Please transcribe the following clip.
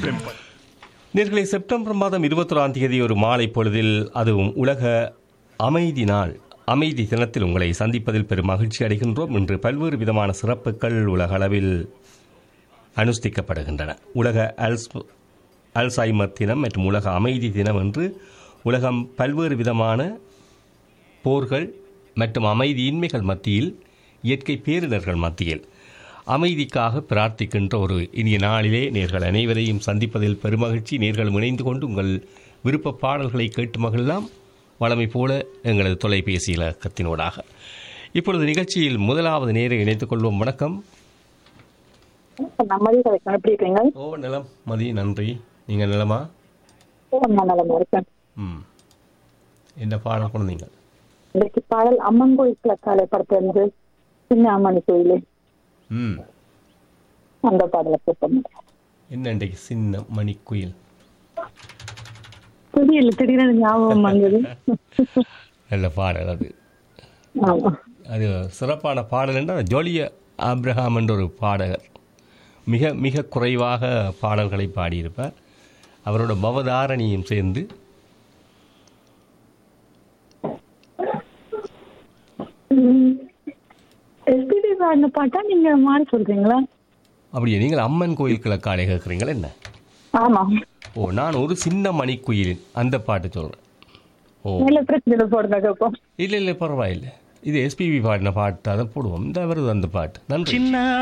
தென்படும் நேர்களை செப்டம்பர் மாதம் இருபத்தொராம் தேதி ஒரு மாலை பொழுதில் அதுவும் உலக அமைதி நாள் அமைதி தினத்தில் உங்களை சந்திப்பதில் பெரும் மகிழ்ச்சி அடைகின்றோம் இன்று பல்வேறு விதமான சிறப்புகள் உலக அளவில் அனுஷ்டிக்கப்படுகின்றன உலக அல்ஸ் அல்சைமர் தினம் மற்றும் உலக அமைதி தினம் என்று உலகம் பல்வேறு விதமான போர்கள் மற்றும் அமைதியின்மைகள் மத்தியில் இயற்கை பேரிடர்கள் மத்தியில் அமைதிக்காக பிரார்த்திக்கின்ற ஒரு இனிய நாளிலே நேர்கள் அனைவரையும் சந்திப்பதில் பெருமகிழ்ச்சி நேர்களும் இணைந்து கொண்டு உங்கள் விருப்ப பாடல்களை கேட்டு மகிழலாம் வழமை போல எங்களது தொலைபேசி இலக்கத்தினூடாக இப்பொழுது நிகழ்ச்சியில் முதலாவது நேரை இணைத்துக் கொள்வோம் வணக்கம் நம்மளே கிடைக்கும் எப்படி இருக்கீங்க ஓ நலம் மதி நன்றி நீங்கள் நலமா ஓ, நான் நலமா இருக்கேன் ம் என்ன பாடம் கொண்டீங்க இன்னைக்கு பாடல் அம்மன் கோயில் கிழக்காலை படத்துல இருந்து சின்ன அம்மன் கோயில் ம் அந்த பாடலை கேட்போம் என்ன இன்றைக்கு சின்ன மணிக்குயில் தெரியல திடீர்னு ஞாபகம் வந்தது நல்ல பாடல் அது ஆமா அது சிறப்பான பாடல் என்றால் ஜோலிய ஆப்ரஹாம் என்ற ஒரு பாடகர் மிக மிக குறைவாக பாடல்களை பாடியிருப்பார் அவரோட பவதாரணியும் சேர்ந்து எஸ்பிபி பாடின பாட்டா நீங்க மாறி சொல்றீங்களா அப்படியே நீங்கள் அம்மன் கோயில் கிழக்காடை கேட்குறீங்களா என்ன ஆமா ஓ நான் ஒரு சின்ன மணிக்குயில் அந்த பாட்டு சொல்கிறேன் ஓ இல்ல பிரச்சனை போடுங்க கேட்போம் இல்லை இல்லை பரவாயில்லை இது எஸ்பிபி பாடின பாட்டு அதை போடுவோம் இந்த வருது அந்த பாட்டு நன்றி சின்ன